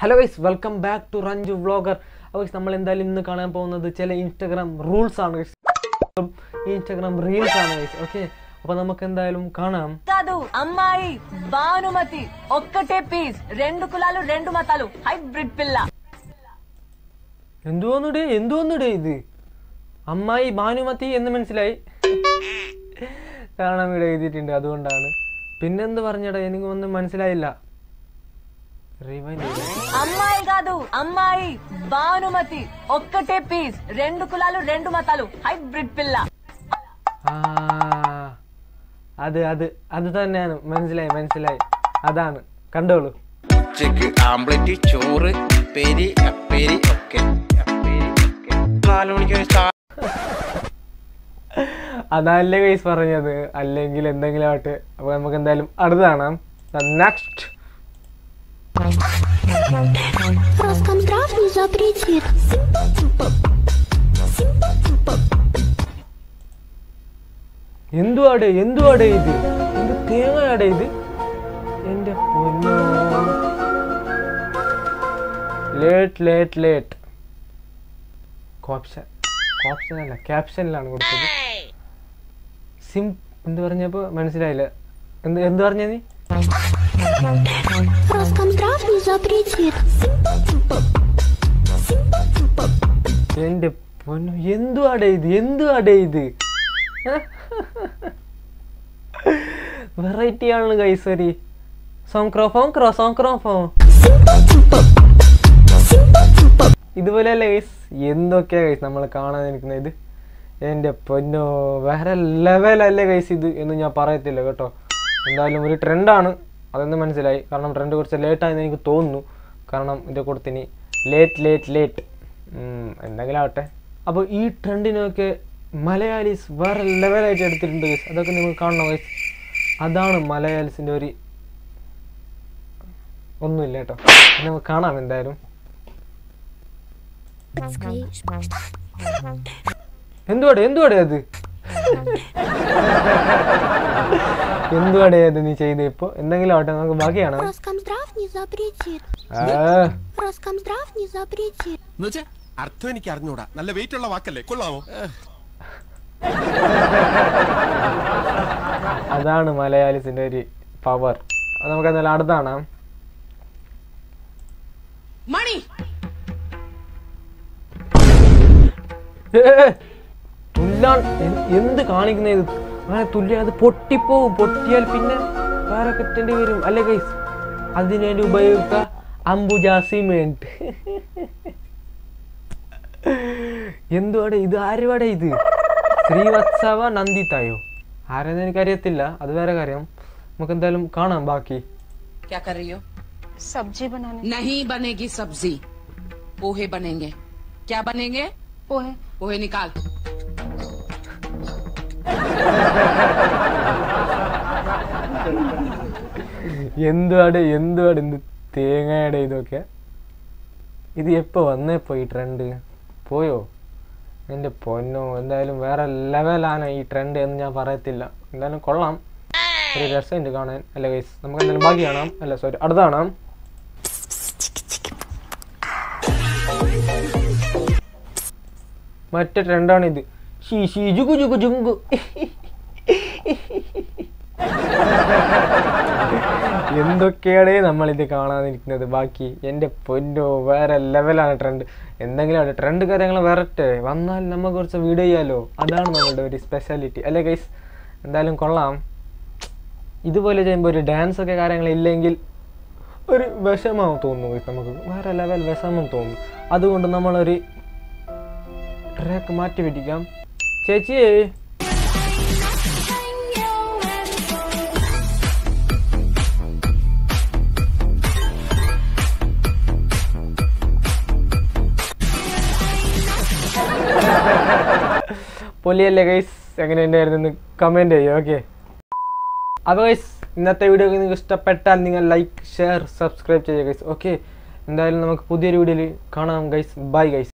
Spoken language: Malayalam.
Hello guys welcome back to Ranju vlogger അപ്പോൾ നമ്മൾ എന്തായാലും ഇന്ന് കാണാൻ പോകുന്നത് ചില ഇൻസ്റ്റഗ്രാം റൂൾസ് ആണ് ഗൈസ് ഇൻസ്റ്റഗ്രാം റീൽസ് ആണ് ഗൈസ് ഓക്കെ അപ്പോൾ നമുക്ക് എന്തായാലും കാണാം కాదు అమ్మాయి భానుమతి ఒక్కటే పీస్ రెండు కులాలు రెండు మతాలు హైబ్రిడ్ పిల్ల എന്തുവന്നിടേ എന്തുവന്നിടേ ഇത് അമ്മായി ഭാനുമതി എന്ന് മനസ്സിലായി കാരണം ഇവിടെ എഴുതിയിട്ടുണ്ട് അതുകൊണ്ടാണ് പിന്നെന്ത് പറഞ്ഞടാ എനിക്ക് ഒന്നും മനസ്സിലായില്ല റിവൈൻഡ് ചെയ്യ്. అమ్మాయి కాదు అమ్మాయి భానుమతి ఒక్కటే పీస్ రెండు కులాలు రెండు మతాలు హైబ్రిడ్ పిల్ల ആ അത് അത് അത് തന്നെയാണ് മനസ്സിലായി മനസ്സിലായി അതാണ് കണ്ടോളൂ ഉച്ചക്ക് ആംപ്ലേറ്റ് ചോറ് ഉപ്പേരി അപ്പേരി ഒക്കെ അപ്പേരി ഒക്കെ നാല് മണിക്ക് ഒരു സ്റ്റാ- അതല്ലേ കൈസ് പറഞ്ഞത് അല്ലെങ്കിൽ എന്തെങ്കിലും ആവട്ടെ അപ്പൊ നമുക്ക് എന്തായാലും അടുത്ത് കാണാം നെക്സ്റ്റ് Роскомздрав не запретит. എന്തുവാടേ എന്തുവാടേ ഇത് എന്ത് തേങ്ങയാടേ ഇത് എന്റെ പൊന്നോ late late late caption caption അല്ല ക്യാപ്ഷനിലാണ് കൊടുത്തത് സിം എന്ത് പറഞ്ഞപ്പോ മനസ്സിലായില്ല എന്ത് എന്ത് പറഞ്ഞ നീ Роскомздрав не запретит. എന്റെ പൊന്നു എന്തുവാടേ ഇത് എന്തുവാടേ ഇത് വെറൈറ്റി ആണ് കൈസരി സോങ്ക്രോഫോം ക്രോ സോങ്ക്രോഫോം ഇതുപോലെയല്ലേ ഗൈസ് എന്തൊക്കെയാ ഗൈസ് നമ്മൾ കാണാൻ നിൽക്കുന്നത് ഇത് എൻ്റെ പൊന്നോ വേറെ ലെവലല്ലേ ഗൈസ് ഇത് എന്ന് ഞാൻ പറയത്തില്ല കേട്ടോ എന്തായാലും ഒരു ട്രെൻഡാണ് അതെന്ന് മനസ്സിലായി കാരണം ട്രെൻഡ് കുറച്ച് ലേറ്റായെന്ന് എനിക്ക് തോന്നുന്നു കാരണം ഇതിൻ്റെ കൂട്ടത്തിന് ലേറ്റ് ലേറ്റ് ലേറ്റ് എന്തെങ്കിലും ആവട്ടെ അപ്പോൾ ഈ ട്രെൻഡിനൊക്കെ മലയാളീസ് വേറെ ലെവലായിട്ട് എടുത്തിട്ടുണ്ട് ഗൈസ് അതൊക്കെ നിങ്ങൾ കാണണം ഗൈസ് അതാണ് മലയാളീസിൻ്റെ ഒരു ഒന്നുമില്ല കേട്ടോ അത് നമുക്ക് കാണാം എന്തായാലും എന്തുവാടെ എന്തുവാടെ അത് എന്തുവാടെ അത് നീ ചെയ്ത ഇപ്പൊ എന്തെങ്കിലും ആവട്ടെ നമുക്ക് ബാക്കിയാണ് Роскомздрав не запретит. Роскомздрав не запретит. എന്നുവെച്ചാ അർത്ഥം എനിക്ക് അറിഞ്ഞൂടാ നല്ല വെയിറ്റ് ഉള്ള വാക്കല്ലേ കൊള്ളാമോ അതാണ് മലയാളീസിന്റെ ഒരു പവർ അത് നമുക്ക് എന്തായാലും അടുത്താണ് మణి തുല്ലാൻ എ- എന്ത് കാണിക്കുന്ന ഇത് അങ്ങനെ തുല്യ അത് പൊട്ടിപ്പോവും പൊട്ടിയാൽ പിന്നെ വേറെ കിട്ടേണ്ടി വരും അല്ലേ ഗൈസ് അതിനുവേണ്ടി ഉപയോഗിക്കുക അംബുജ സിമെന്റ് എന്തുവാടെ ഇത് ആരുവാടെ ഇത് ശ്രീവത്സവ നന്ദിതായോ ആരെന്ന് എനിക്കറിയത്തില്ല അത് വേറെ കാര്യം നമുക്ക് എന്തായാലും കാണാം ബാക്കി क्या कर रही हो सब्जी बनाने नहीं बनेगी सब्जी पोहे बनेंगे क्या बनेंगे पोहे पोहे निकाल എന്തുവാടെ എന്തുവാടെ എന്ത് തേങ്ങയുടെ ഇതൊക്കെ ഇത് എപ്പോ വന്നേപ്പോ ഈ ട്രെൻഡ് പോയോ എൻ്റെ പൊന്നോ എന്തായാലും വേറെ ലെവലാണ് ഈ ട്രെൻഡ് എന്ന് ഞാൻ പറയത്തില്ല എന്തായാലും കൊള്ളാം ഒരു രസമുണ്ട് കാണാൻ അല്ല ഗൈസ് നമുക്ക് എന്തായാലും ബാക്കി കാണാം അല്ല സോറി അടുത്ത കാണാം മറ്റേ ട്രെൻഡാണ് ഇത് ഷീ ഷീ ജുഗു ജുഗു ജുങ്കു എന്തൊക്കെയാണ് നമ്മൾ ഇത് കാണാനിരിക്കുന്നത് ബാക്കി എൻ്റെ പൊന്നോ വേറെ ലെവലാണ് ട്രെൻഡ് എന്തെങ്കിലും ട്രെൻഡ് കാര്യങ്ങൾ വരട്ടെ വന്നാൽ നമുക്ക് കുറച്ച് വീഡിയോ ചെയ്യാലോ അതാണ് നമ്മളുടെ ഒരു സ്പെഷ്യാലിറ്റി അല്ലേ ഗൈസ് എന്തായാലും കൊള്ളാം ഇതുപോലെ ചെയ്യുമ്പോൾ ഒരു ഡാൻസ് ഒക്കെ കാര്യങ്ങൾ ഇല്ലെങ്കിൽ ഒരു വിഷമം തോന്നുന്നു guys നമുക്ക് വേറെ ലെവൽ വിഷമം തോന്നുന്നു അതുകൊണ്ട് നമ്മളൊരു ട്രാക്ക് മാറ്റി പിടിക്കാം ചേച്ചിയേ പൊളിയല്ലേ ഗൈസ് എങ്ങനെ ഉണ്ടായിരുന്നു കമൻറ്റ് ചെയ്യും ഓക്കെ അപ്പോൾ ഗൈസ് ഇന്നത്തെ വീഡിയോ നിങ്ങൾക്ക് ഇഷ്ടപ്പെട്ടാൽ നിങ്ങൾ ലൈക്ക് ഷെയർ സബ്സ്ക്രൈബ് ചെയ്യുക ഗൈസ് ഓക്കെ എന്തായാലും നമുക്ക് പുതിയൊരു വീഡിയോയിൽ കാണാം ഗൈസ് ബൈ ഗൈസ്